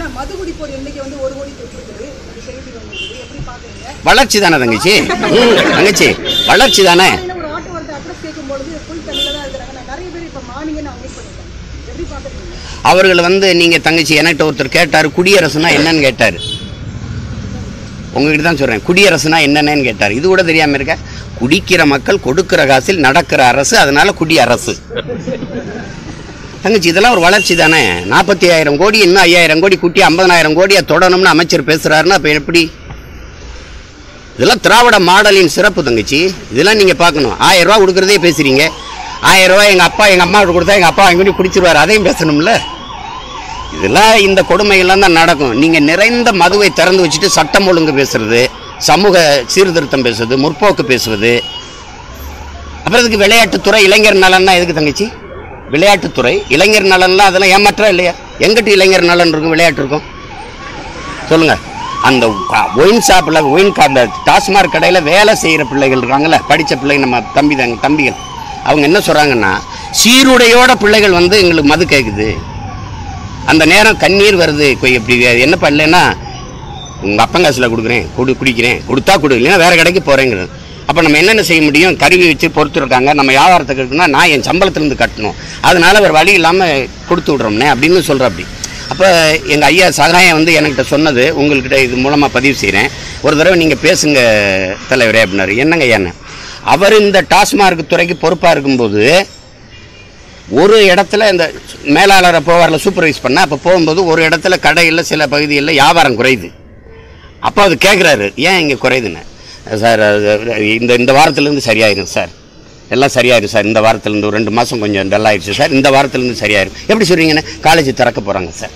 மது குடிப்போர் எண்ணிக்கை வந்து ஒரு கோடி தொட்டிருக்குது இந்த செய்தி வந்திருக்குது எப்படி பாக்குறீங்க வளர்ச்சி தானே தங்கச்சி ம், தங்கச்சி வளர்ச்சி தானே காலையில ஒரு ஆட்டோ வரது அட்ரஸ் கேட்கும் பொழுது ஃபுல் தண்ணில தான் இருக்கிறாங்க நான் நிறைய பேர் இப்ப மார்னிங்கே நான் மீட் பண்ணிட்டேன் எப்படி பாக்குறீங்க அவர்கள் வந்து நீங்கள் தங்கச்சி என்கிட்ட ஒருத்தர் கேட்டார் குடியரசுனா என்னன்னு கேட்டார் உங்ககிட்ட தான் சொல்கிறேன் குடியரசுனா என்னென்னு கேட்டார் இது கூட தெரியாமல் இருக்க குடிக்கிற மக்கள் கொடுக்கிற காசில் நடக்கிற அரசு அதனால குடி அரசு தங்கச்சி இதெல்லாம் ஒரு வளர்ச்சி தானே நாற்பத்தி ஆயிரம் கோடி இன்னும் ஐயாயிரம் கோடி கூட்டி ஐம்பதனாயிரம் கோடியை தொடணும்னு அமைச்சர் பேசுகிறாருன்னா அப்போ எப்படி இதெல்லாம் திராவிட மாடலின் சிறப்பு தங்கச்சி இதெல்லாம் நீங்கள் பார்க்கணும் ஆயிரம் ரூபா கொடுக்குறதே பேசுகிறீங்க ஆயிரம் ரூபாய் எங்கள் அப்பா எங்கள் அம்மா கொடுத்தா எங்கள் அப்பா வாங்கி கொண்டு குடிச்சிருவார் அதையும் பேசணும்ல இதெல்லாம் இந்த கொடுமையெல்லாம் தான் நடக்கும் நீங்கள் நிறைந்த மதுவை திறந்து வச்சுட்டு சட்டம் ஒழுங்கு பேசுறது சமூக சீர்திருத்தம் பேசுறது முற்போக்கு பேசுவது அப்புறம் இதுக்கு விளையாட்டுத்துறை இளைஞர் நலன்னா எதுக்கு தங்கச்சி விளையாட்டுத்துறை இளைஞர் நலன்லாம் அதெல்லாம் ஏமாற்றா இல்லையா எங்கிட்ட இளைஞர் நலன் இருக்கும் விளையாட்டு இருக்கும் சொல்லுங்க அந்த ஒயின் ஷாப்பில் ஒயின் அந்த டாஸ்மாக் கடையில் வேலை செய்கிற பிள்ளைகள் இருக்காங்கல்ல படித்த பிள்ளைங்க நம்ம தம்பி தாங்க தம்பிகள் அவங்க என்ன சொல்கிறாங்கன்னா சீருடையோட பிள்ளைகள் வந்து எங்களுக்கு மது கேட்குது அந்த நேரம் கண்ணீர் வருது கொய் இப்படி என்னப்பா இல்லைன்னா உங்கள் அப்பங்காசில் கொடுக்குறேன் கொடு குடிக்கிறேன் கொடுத்தா கொடு இல்லைன்னா வேறு கடைக்கு போகிறேங்கிறது அப்போ நம்ம என்னென்ன செய்ய முடியும் கருவி வச்சு பொறுத்துருக்காங்க நம்ம வியாபாரத்துக்கு இருக்குன்னா நான் என் சம்பளத்துலேருந்து கட்டணும் அதனால வேறு வழி இல்லாமல் கொடுத்து விட்றோம்னே அப்படின்னு சொல்கிற அப்படி அப்போ எங்கள் ஐயா சகாயம் வந்து என்கிட்ட சொன்னது உங்கள்கிட்ட இது மூலமாக பதிவு செய்கிறேன் ஒரு தடவை நீங்கள் பேசுங்க தலைவரே அப்படின்னாரு என்னங்க ஐயான்னு அவர் இந்த டாஸ்மார்க் துறைக்கு பொறுப்பாக இருக்கும்போது ஒரு இடத்துல இந்த மேலாளரை போவாரில் சூப்பர்வைஸ் பண்ண அப்போ போகும்போது ஒரு இடத்துல கடையில் சில பகுதிகளில் வியாபாரம் குறையுது அப்போ அது கேட்குறாரு ஏன் இங்கே குறையுதுன்னு சார் அது இந்த இந்த வாரத்துலேருந்து சரியாயிரும் சார் எல்லாம் சரியாயிரும் சார் இந்த வாரத்துலேருந்து ஒரு ரெண்டு மாதம் கொஞ்சம் டல் ஆயிடுச்சு சார் இந்த வாரத்துலேருந்து சரியாயிரும் எப்படி சொல்றீங்கன்னு காலேஜ் திறக்க போகிறாங்க சார்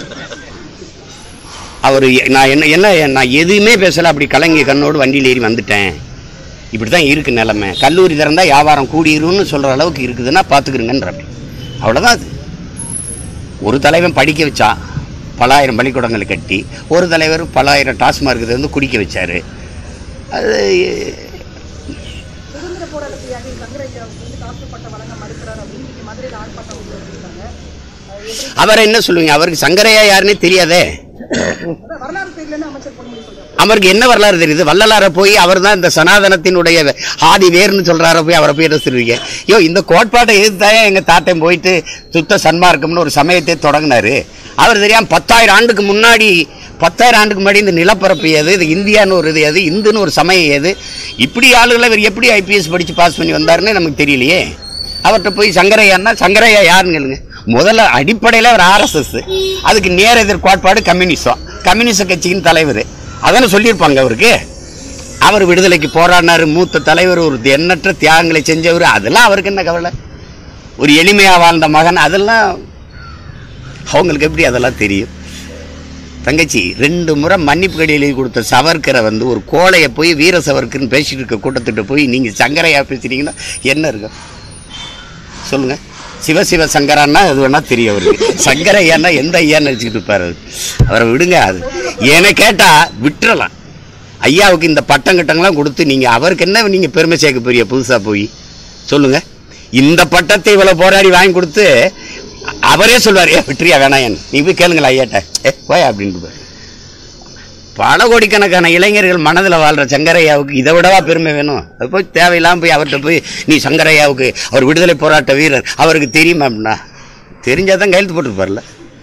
அவர் நான் என்ன என்ன நான் எதுவுமே பேசலை அப்படி கலங்கி கண்ணோடு வண்டியில் ஏறி வந்துட்டேன் இப்படி தான் இருக்குது நிலமை கல்லூரி திறந்தா வியாபாரம் கூடிரும்னு சொல்கிற அளவுக்கு இருக்குதுன்னா பார்த்துக்கிறங்கன்ற அப்படி அவ்வளோதான் அது ஒரு தலைவன் படிக்க வச்சா பலாயிரம் பள்ளிக்கூடங்களை கட்டி ஒரு தலைவர் பலாயிரம் டாஸ்மார்க் வந்து குடிக்க வச்சாரு அது சுதந்திர போராட்ட தியாகி சங்கரையாவுக்கு வந்து காப்பு பட்டம் வழங்க மறுக்கிறார் அப்படின்னு இன்னைக்கு மதுரையில் ஆர்ப்பாட்டம் வச்சிருக்காங்க அது எப்படி அவரை என்ன சொல்லுவீங்க அவருக்கு சங்கரையா யாருன்னே தெரியாதே அதான் வரலாறு தெரியலன்னு அமைச்சர் பொன்முடி சொல்றாரு அவருக்கு என்ன வரலாறு தெரியுது வள்ளலாரை போய் அவர் தான் இந்த சனாதனத்தினுடைய ஆதி வேர்னு சொல்றார போய் அவரை போய் என்ன சொல்லுவீங்க ஐயோ இந்த கோட்பாட்டை எதிர்த்தாயே எங்க தாத்தன் போயிட்டு சுத்த சன்மார்க்கம்னு ஒரு சமயத்தை தொடங்கினாரு அவர் தெரியாம பத்தாயிரம் ஆண்டுக்கு முன்னாடி பத்தாயிரம் ஆண்டுக்கு முன்னாடி இந்த நிலப்பரப்பு ஏது இது இந்தியான்னு ஒரு இது எது இந்துன்னு ஒரு சமயம் ஏது இப்படி ஆளுகளை இவர் எப்படி ஐபிஎஸ் படிச்சு பாஸ் பண்ணி வந்தாருன்னு நமக்கு தெரியலையே அவர்கிட்ட போய் சங்கரையான்னா சங்கரையா யாருன்னு கேளுங்க முதல்ல அடிப்படையில் அவர் ஆர்எஸ்எஸ் அதுக்கு நேர எதிர் கோட்பாடு கம்யூனிசம் கம்யூனிச கட்சியின் தலைவர் அதானே சொல்லியிருப்பாங்க அவருக்கு அவர் விடுதலைக்கு போராடினார் மூத்த தலைவர் ஒரு எண்ணற்ற தியாகங்களை செஞ்சவர் அதெல்லாம் அவருக்கு என்ன கவலை ஒரு எளிமையாக வாழ்ந்த மகன் அதெல்லாம் அவங்களுக்கு எப்படி அதெல்லாம் தெரியும் தங்கச்சி ரெண்டு முறை மன்னிப்பு கடிதம் கொடுத்த சவர்க்கரை வந்து ஒரு கோழையை போய் வீர சவர்க்கர்னு பேசிட்டு இருக்க கூட்டத்திட்ட போய் நீங்கள் சங்கரையா பேசுறீங்கன்னா என்ன இருக்கும் சொல்லுங்க சிவசிவ சங்கரான்னா அது வேணா தெரியும் அவருக்கு சங்கர ஐயான்னா எந்த ஐயான்னு நினச்சிக்கிட்டு இருப்பாரு அவரு. அவரை விடுங்க அது ஏன்னு கேட்டால் விட்டுறலாம் ஐயாவுக்கு இந்த பட்டம் கட்டங்கள்லாம் கொடுத்து நீங்கள் அவருக்கு என்ன நீங்கள் பெருமை சேர்க்க போறீங்க புதுசாக போய் சொல்லுங்க இந்த பட்டத்தை இவ்வளோ போராடி வாங்கி கொடுத்து அவரே சொல்வார் ஏ விட்டுறியா வேணாயன் நீ போய் கேளுங்களா ஐயாட்ட ஏ போயா அப்படின்ட்டு பல கோடிக்கணக்கான இளைஞர்கள் மனதில் வாழ்கிற சங்கரையாவுக்கு இதை விடவா பெருமை வேணும் அது போய் தேவையில்லாமல் போய் அவர்கிட்ட போய் நீ சங்கரையாவுக்கு அவர் விடுதலை போராட்ட வீரர் அவருக்கு தெரியுமா அப்படின்னா தெரிஞ்சால் தான் கையெழுத்து போட்டுருப்பார்ல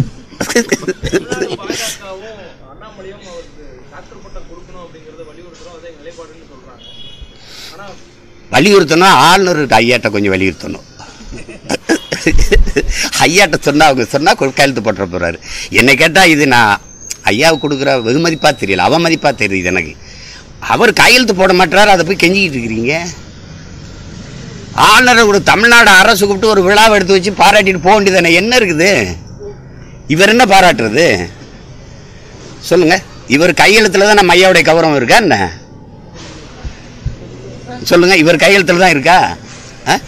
பாஜகவும் அண்ணாமலையும் அவருக்கு டாக்டர் பட்டம் கொடுக்கணும் அப்படிங்கறத வலியுறுத்துறோம் அதே நிலைப்பாடுன்னு சொல்றாங்க ஆனா வலியுறுத்தணும் ஆளுநருக்கு ஐயாட்ட கொஞ்சம் வலியுறுத்தணும் ஐயாட்ட சொன்னா அவங்க சொன்னால் கையெழுத்து போட்டுற போகிறாரு என்னை கேட்டால் இது நான் ஐயாவுக்கு கொடுக்குற வெகுமதிப்பாக தெரியல அவமதிப்பாக தெரியுது எனக்கு அவர் கையெழுத்து போட மாட்டாரு அதை போய் கெஞ்சிக்கிட்டு இருக்கிறீங்க ஆளுநரை ஒரு தமிழ்நாடு அரசு கூப்பிட்டு ஒரு விழாவை எடுத்து வச்சு பாராட்டிட்டு போக வேண்டியதானே என்ன இருக்குது இவர் என்ன பாராட்டுறது சொல்லுங்க இவர் கையெழுத்துல தான் நம்ம ஐயாவுடைய கௌரவம் இருக்கா என்ன சொல்லுங்க இவர் கையெழுத்துல தான் இருக்கா ஆ?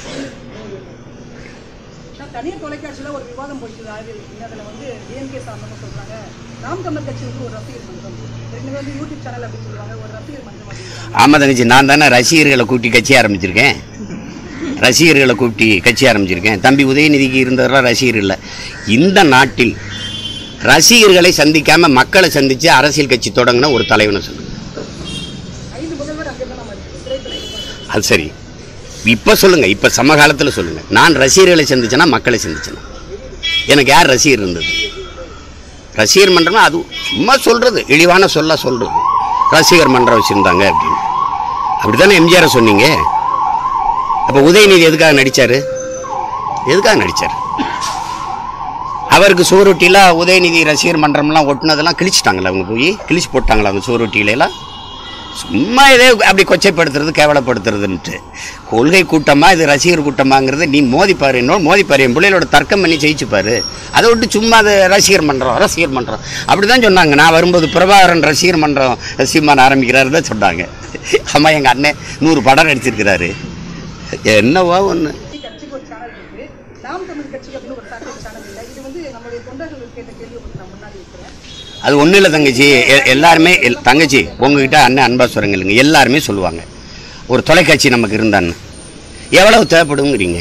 நான் தனியார் தொலைக்காட்சியில் ஒரு விவாதம் போயிட்டு ஆகி அதில் வந்து டிஎம்கே சார்ந்தவங்க சொல்றாங்க நாம் தமிழ் கட்சி வந்து ஒரு ரசிகர் மன்றம் ரெண்டு வந்து யூடியூப் சேனல் அப்படின்னு சொல்லுவாங்க ஒரு ரசிகர் மன்றம் அப்படின்றாங்க ஆமா தங்கச்சி நான் தானே ரசிகர்களை கூட்டி கட்சி ஆரம்பிச்சிருக்கேன் ரசிகர்களை கூட்டி கட்சி ஆரம்பிச்சிருக்கேன் தம்பி உதயநிதிக்கு இருந்ததெல்லாம் ரசிகர் இல்லை இந்த நாட்டில் ரசிகர்களை சந்திக்காம மக்களை சந்திச்சு அரசியல் கட்சி தொடங்கின ஒரு தலைவனை சொல்லுங்க ஐந்து முதல்வர் அங்கே தான் நம்ம இருக்கு திரைத்துறை அது சரி இப்போ சொல்லுங்க இப்போ சமகாலத்தில் சொல்லுங்க நான் ரசிகர்களை சந்திச்சேனா மக்களை சந்திச்சேனா எனக்கு யார் ரசிகர் இருந்தது ரசிகர் மன்றம்னா அது சும்மா சொல்றது இழிவான சொல்ல சொல்றது ரசிகர் மன்றம் வச்சுருந்தாங்க அப்படின்னு அப்படித்தானே எம்ஜிஆரை சொன்னீங்க அப்போ உதயநிதி எதுக்காக நடிச்சாரு எதுக்காக நடிச்சார் அவருக்கு சுவரொட்டியில் உதயநிதி ரசிகர் மன்றம்லாம் ஒட்டுனதெல்லாம் கிழிச்சிட்டாங்களா அவங்க போய் கிழிச்சு போட்டாங்களா அந்த சுவரொட்டியிலலாம் சும்மா இதே அப்படி கொச்சைப்படுத்துறது கேவலப்படுத்துறதுன்ட்டு கொள்கை கூட்டமா இது ரசிகர் கூட்டமாங்கிறது நீ மோதிப்பாரு என்னோட மோதிப்பாரு என் பிள்ளைகளோட தர்க்கம் பண்ணி ஜெயிச்சுப்பாரு அதை விட்டு சும்மா அது ரசிகர் மன்றம் ரசிகர் மன்றம் அப்படி தான் சொன்னாங்க நான் வரும்போது பிரபாகரன் ரசிகர் மன்றம் சீமான் ஆரம்பிக்கிறாரு தான் சொன்னாங்க ஆமாம் எங்கள் அண்ணன் நூறு படம் நடிச்சிருக்கிறாரு என்னவோ ஒன்று கட்சிக்கு ஒரு சேனல் இருக்கு நாம் தமிழ் கட்சி அப்படின்னு ஒரு சாட்டை சேனல் இல்லை இது வந்து நம்மளுடைய தொண்டர்கள் கேட்ட கேள்வி பற்றி நான் முன்னாடி வைக்கிறேன் அது ஒன்றும் இல்லை தங்கச்சி எ- எல்லாருமே எல்- தங்கச்சி உங்ககிட்ட அண்ணன் அன்பா சொல்கிறீங்க எல்லாருமே சொல்லுவாங்க ஒரு தொலைக்காட்சி நமக்கு இருந்தான்னு எவ்வளவு தேவைப்படுங்கிறீங்க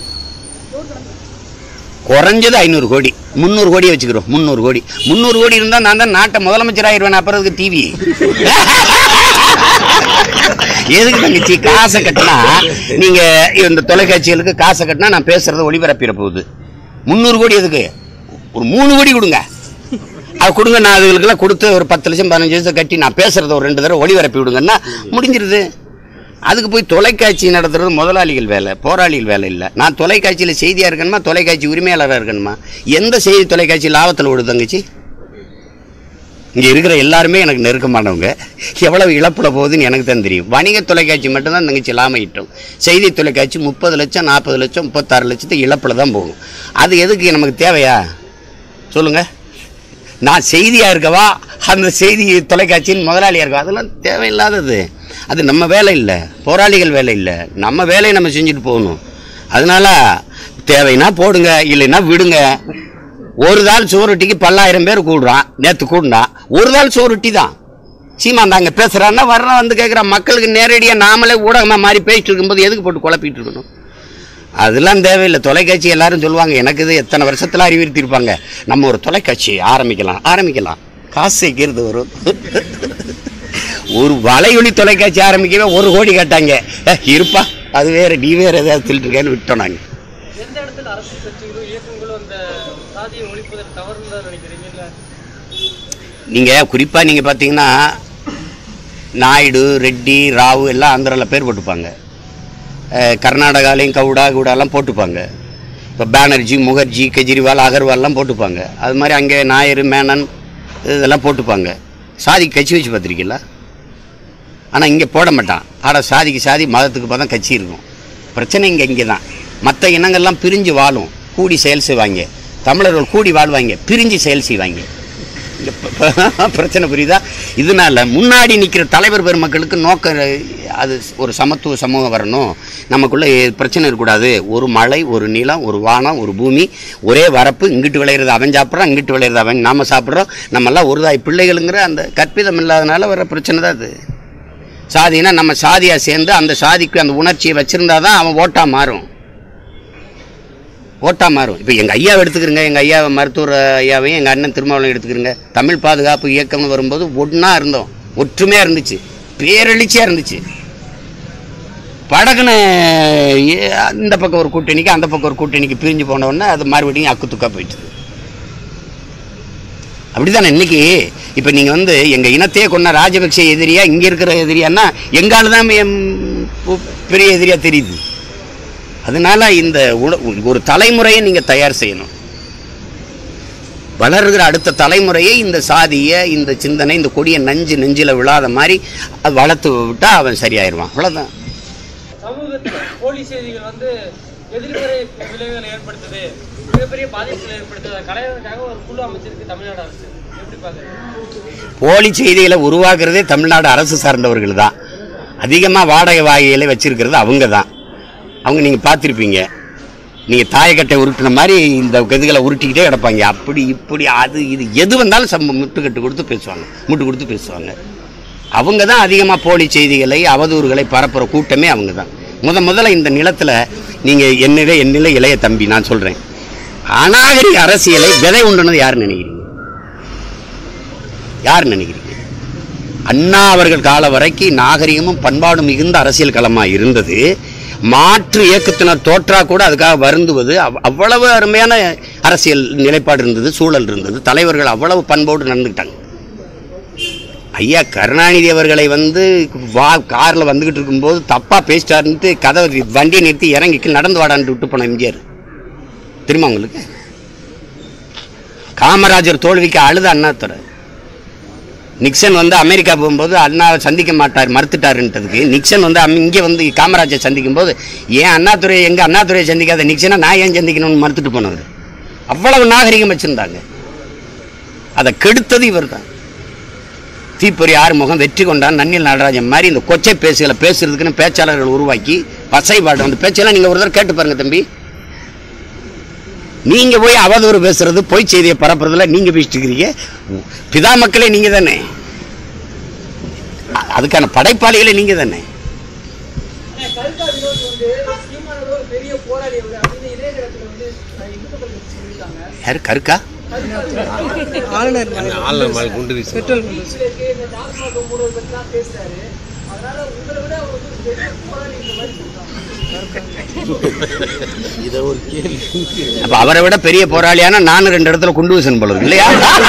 குறைஞ்சது ஐநூறு கோடி முந்நூறு கோடியை வச்சுக்கிறோம் முந்நூறு கோடி முந்நூறு கோடி இருந்தால் நான் தான் நாட்டை முதலமைச்சர் ஆயிடுவேன் அப்புறம் அதுக்கு டிவி எதுக்கு தங்கச்சி காசை கட்டினா நீங்கள் இந்த தொலைக்காட்சிகளுக்கு காசை கட்டினா நான் பேசுகிறத ஒளிபரப்பிட போகுது முந்நூறு கோடி எதுக்கு ஒரு மூணு கோடி கொடுங்க அது கொடுங்க நான் அதுகளுக்கெல்லாம் கொடுத்து ஒரு பத்து லட்சம் பதினஞ்சு லட்சம் கட்டி நான் பேசுகிறத ஒரு ரெண்டு தடவை ஒளிபரப்பி விடுங்கன்னா முடிஞ்சிருது அதுக்கு போய் தொலைக்காட்சி நடத்துறது முதலாளிகள் வேலை போராளிகள் வேலை இல்லை நான் தொலைக்காட்சியில் செய்தியாக இருக்கணுமா தொலைக்காட்சி உரிமையாளராக இருக்கணுமா எந்த செய்தி தொலைக்காட்சி லாபத்தில் ஓடுது தங்கச்சி இங்கே இருக்கிற எல்லாருமே எனக்கு நெருக்கமானவங்க எவ்வளவு இழப்பில் போகுதுன்னு எனக்கு தான் தெரியும் வணிக தொலைக்காட்சி மட்டும்தான் தங்கச்சி லாபம் ஈட்டும் செய்தி தொலைக்காட்சி முப்பது லட்சம் நாற்பது லட்சம் முப்பத்தாறு லட்சத்து இழப்பில் தான் போகும் அது எதுக்கு நமக்கு தேவையா சொல்லுங்கள் நான் செய்தியாக இருக்கவா அந்த செய்தி தொலைக்காட்சியின் முதலாளியாக இருக்கவா அதெல்லாம் தேவையில்லாதது அது நம்ம வேலை இல்லை போராளிகள் வேலை இல்லை நம்ம வேலையை நம்ம செஞ்சுட்டு போகணும் அதனால தேவைன்னா போடுங்க இல்லைன்னா விடுங்க ஒரு தாள் சோறுட்டிக்கு பல்லாயிரம் பேர் கூடுறான் நேற்று கூடுனா ஒரு தாள் சோறுட்டி தான் சீமான் தாங்க பேசுகிறான்னா வர்றான் வந்து கேட்குறான் மக்களுக்கு நேரடியாக நாமளே ஊடகமாக மாறி பேசிட்டு இருக்கும்போது எதுக்கு போட்டு குழப்பிட்டு இருக்கணும் அதெல்லாம் தேவையில்லை தொலைக்காட்சி எல்லாரும் சொல்லுவாங்க எனக்கு இது எத்தனை வருஷத்தில் அறிவுறுத்தியிருப்பாங்க நம்ம ஒரு தொலைக்காட்சி ஆரம்பிக்கலாம் ஆரம்பிக்கலாம் காசு சேர்க்கிறது வரும் ஒரு வலையொலி தொலைக்காட்சி ஆரம்பிக்கவே ஒரு கோடி கேட்டாங்க "ஏ, இருப்பா அது வேற நீ வேற ஏதாவது திருட்டுருக்கேன்னு விட்டோம் நாங்கள் எந்த இடத்துல அரசியல் கட்சிகளும் இயக்கங்களும் அந்த சாதியை ஒழிப்பதற்கு தவறுன்னு நினைக்கிறீங்கல்ல நீங்கள் குறிப்பாக நீங்கள் பார்த்தீங்கன்னா நாயுடு ரெட்டி ராவு எல்லாம் ஆந்திராவில் பேர் போட்டுப்பாங்க அஹ், கர்நாடகாலையும் கவுடா கூடாலாம் போட்டுப்பாங்க இப்போ பானர்ஜி முகர்ஜி கெஜ்ரிவால் அகர்வால்லாம் போட்டுப்பாங்க அது மாதிரி அங்கே நாயர் மேனன் இதெல்லாம் போட்டுப்பாங்க சாதி கட்சி வச்சு பார்த்துருக்கீங்களா ஆனால் இங்கே போட மாட்டான் ஆட சாதிக்கு சாதி மதத்துக்கு பார்த்தா கட்சி இருக்கும் பிரச்சனை இங்கே இங்கே தான் மற்ற இனங்கள்லாம் பிரிஞ்சு வாழும் கூடி செயல் செய்வாங்க தமிழர்கள் கூடி வாழ்வாங்க பிரிஞ்சு செயல் செய்வாங்க இங்க ப- ப- பிரச்சனை புரியுதா இதனால முன்னாடி நிற்கிற தலைவர் பெருமக்களுக்கு நோக்கம் அது ஒரு சமத்துவ சமூகம் வரணும் நமக்குள்ள எ- பிரச்சனை இருக்கக்கூடாது ஒரு மலை ஒரு நிலம் ஒரு வானம் ஒரு பூமி ஒரே வரப்பு இங்கிட்டு விளையிறது அவன் சாப்பிட்றான் இங்கிட்டு விளையிறது அவன் நாம சாப்பிட்றோம் நம்மெல்லாம் ஒரு தாய் பிள்ளைகளுங்கிற அந்த கற்பிதம் இல்லாதனால வர பிரச்சனை தான் அது சாதினா நம்ம சாதியாக சேர்ந்து அந்த சாதிக்கு அந்த உணர்ச்சியை வச்சுருந்தா தான் அவன் ஓட்டா மாறும் ஓட்டா மாறும் இப்போ எங்கள் ஐயாவை எடுத்துக்கிறங்க எங்கள் ஐயா மருத்துவர் ஐயாவையும் எங்கள் அண்ணன் திருமாவளவன் எடுத்துக்கிறங்க தமிழ் பாதுகாப்பு இயக்கம்னு வரும்போது ஒன்றா இருந்தோம் ஒற்றுமையாக இருந்துச்சு பேரெழுச்சியாக இருந்துச்சு படகுன்னு ஏ- இந்த பக்கம் ஒரு கூட்டணிக்கு அந்த பக்கம் ஒரு கூட்டணிக்கு பிரிஞ்சு போன உடனே அது மறுபடியும் அக்கு துக்கா போயிடுச்சு அப்படிதானே இன்னைக்கு இப்போ நீங்கள் வந்து எங்கள் இனத்தையே கொண்ட ராஜபக்சே எதிரியா இங்கே இருக்கிற எதிரியான்னா எங்கால தான் எம் பு- பெரிய எதிரியாக தெரியுது அதனால இந்த உல- ஒரு தலைமுறையை நீங்கள் தயார் செய்யணும் வளர்கிற அடுத்த தலைமுறையை இந்த சாதிய இந்த சிந்தனை இந்த கொடிய நஞ்சு நெஞ்சில் விழாத மாதிரி அது வளர்த்து விட்டா அவன் சரியாயிருவான் அவ்வளோதான் சமூகத்துல போலி செய்திகள் வந்து எதிர்மறை விளைவுகளை ஏற்படுத்துது மிகப்பெரிய பாதிப்புகளை ஏற்படுத்துது அதை களைவதற்காக ஒரு குழு அமைச்சிருக்கு தமிழ்நாடு அரசு எப்படி பாக்குறீங்க போலி செய்திகளை உருவாக்குறதே தமிழ்நாடு அரசு சார்ந்தவர்கள் தான் அதிகமாக வாடகை வாகைகளை வச்சிருக்கிறது அவங்க தான் அவங்க நீங்கள் பார்த்துருப்பீங்க நீங்கள் தாயக்கட்டை உருட்டின மாதிரி இந்த இதுகளை உருட்டிக்கிட்டே கிடப்பாங்க அப்படி இப்படி அது இது எது வந்தாலும் சம்ப முட்டுக்கட்டு கொடுத்து பேசுவாங்க முட்டு கொடுத்து பேசுவாங்க அவங்க தான் அதிகமாக போலி செய்திகளை அவதூறுகளை பரப்புகிற கூட்டமே அவங்க தான் முத முதல்ல இந்த நிலத்தில் நீங்கள் என்னிலே என்னிலே இளைய தம்பி நான் சொல்கிறேன் அநாகரிக அரசியலை விதை உண்டுனது யாருன்னு நினைக்கிறீங்க யார் நினைக்கிறீங்க அண்ணா அவர்கள் கால வரைக்கும் நாகரிகமும் பண்பாடும் மிகுந்த அரசியல் களமாக இருந்தது மாற்று இயக்கத்தினர் தோற்றா கூட அதுக்காக வருந்துவது அவ்- அவ்வளவு அருமையான அரசியல் நிலைப்பாடு இருந்தது சூழல் இருந்தது தலைவர்கள் அவ்வளவு பண்போடு நடந்துக்கிட்டாங்க ஐயா கருணாநிதி அவர்களை வந்து வா காரில் வந்துக்கிட்டு இருக்கும்போது தப்பாக பேசிட்டாருன்ட்டு கதவை வண்டியை நிறுத்தி இறங்கிக்கு நடந்து வாடான்ட்டு விட்டு போன எம்ஜிஆர் தெரியுமா உங்களுக்கு காமராஜர் தோல்விக்கு அழுத அண்ணாதுரை நிக்சன் வந்து அமெரிக்கா போகும்போது அண்ணாவை சந்திக்க மாட்டார் மறுத்துட்டாருன்றதுக்கு நிக்சன் வந்து அம் இங்கே வந்து காமராஜர் சந்திக்கும் போது ஏன் அண்ணாதுரை எங்கள் அண்ணாதுரையை சந்திக்காத நிக்சனை நான் ஏன் சந்திக்கணும்னு மறுத்துட்டு போனவர் அவ்வளவு நாகரிகம் வச்சுருந்தாங்க அதை கெடுத்தது இவர் தான் தீப்பொறி ஆறுமுகம் வெற்றி கொண்டான் நன்னில் நடராஜன் மாதிரி இந்த கொச்சை பேசுகளை பேசுறதுக்குன்னு பேச்சாளர்கள் உருவாக்கி பசை பாடுற அந்த பேச்செல்லாம் நீங்கள் ஒரு தடவை கேட்டு பாருங்க தம்பி நீங்க போய் அவதூறு பேசுறது பொய் செய்தியை பரப்புறதுல நீங்க பேசிட்டு இருக்கிறீங்க பிதா மக்களே நீங்க தானே அ- அதுக்கான படைப்பாளிகளே நீங்க தானே கல்கா வினோத் வந்து சீமானோட ஒரு பெரிய போராளி அவர் அப்படின்னு இதே நேரத்தில் வந்து அஹ், இந்து மக்கள் கட்சி சொல்லியிருக்காங்க யாரு கருக்கா ஆளுநர் ஆளுநர் மேல குண்டு வீசு பெட்ரோல் இருக்கு இந்த டாஸ்மாக் மூணு பற்றிலாம் பேசுறாரு அதனால உங்களை விட அவர் வந்து ஒரு பெரிய போராளி இந்த மாதிரி சொல்றாங்க அப்ப அவரை விட பெரிய போராளியான நானும் ரெண்டு இடத்துல குண்டு வீசன் போல இருக்கு இல்லையா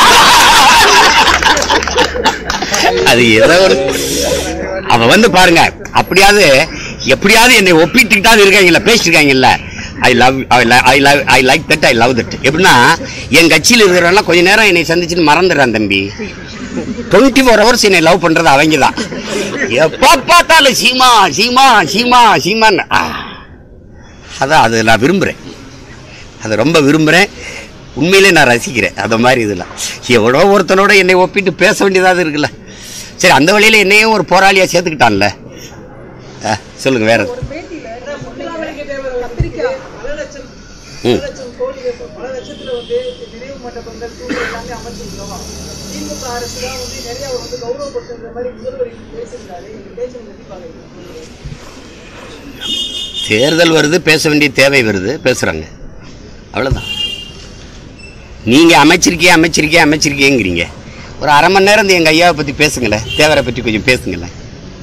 அது ஏதோ ஒரு அவ வந்து பாருங்க அப்படியாவது எப்படியாவது என்னை ஒப்பிட்டுக்கிட்டாவது இருக்காங்கல்ல பேசிருக்காங்கல்ல I love I love I like that I love that எப்படின்னா என் கட்சியில் இருக்கிறவங்களாம் கொஞ்ச நேரம் என்னை சந்திச்சுன்னு மறந்துடுறான் தம்பி டுவெண்ட்டி ஃபோர் ஹவர்ஸ் என்னை லவ் பண்றது அவங்க தான் எப்போ பார்த்தாலும் சீமா சீமா சீமா சீமான்னு ஆ. அதான் அது நான் விரும்புகிறேன் அதை ரொம்ப விரும்புகிறேன் உண்மையிலே நான் ரசிக்கிறேன் அந்த மாதிரி இதெல்லாம் எவ்வளோ ஒருத்தனோட என்னை ஒப்பிட்டு பேச வேண்டியதாக இருக்குல்ல சரி அந்த வழியில் என்னையும் ஒரு போராளியாக சேர்த்துக்கிட்டான்ல ஆ, சொல்லுங்க வேற ஒரு பேட்டியில முத்துராமலிங்க தேவர் கத்திரிக்காய் பல லட்சம் ம். பல லட்சம் கோடி பல லட்சத்துல வந்து நினைவு மண்டபங்கள் தூள் எல்லாமே அமைச்சிருக்கிறோம் திமுக அரசு தான் வந்து நிறைய அவர் வந்து கௌரவப்படுத்துற மாதிரி முதல்வர் இன்னைக்கு பேசியிருந்தாரு இந்த பேச்சு நீங்க எப்படி பாக்குறீங்க தேர்தல் வருது பேச வேண்டிய தேவை வருது பேசுகிறாங்க அவ்வளோதான் நீங்கள் அமைச்சிருக்கே அமைச்சிருக்கே அமைச்சிருக்கேங்கிறீங்க ஒரு அரை மணி நேரம் இந்த எங்கள் ஐயாவை பற்றி பேசுங்களேன் தேவரை பற்றி கொஞ்சம் பேசுங்களேன்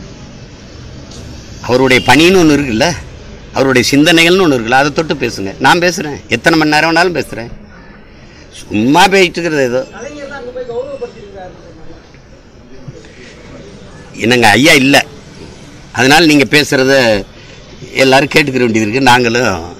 அவருடைய பணின்னு ஒன்று இருக்குல்ல அவருடைய சிந்தனைகள்னு ஒன்று இருக்குல்ல அதை தொட்டு பேசுங்க நான் பேசுகிறேன் எத்தனை மணி நேரம் வேணாலும் பேசுகிறேன் சும்மா பேசிட்டு இருக்கிறது ஏதோ கலைஞர் தான் அங்க போய் கௌரவப்படுத்திருக்காரு என்னங்க ஐயா இல்லை அதனால் நீங்கள் பேசுகிறத எல்லாரும் கேட்டுக்கிற வேண்டியது இருக்குது நாங்களும்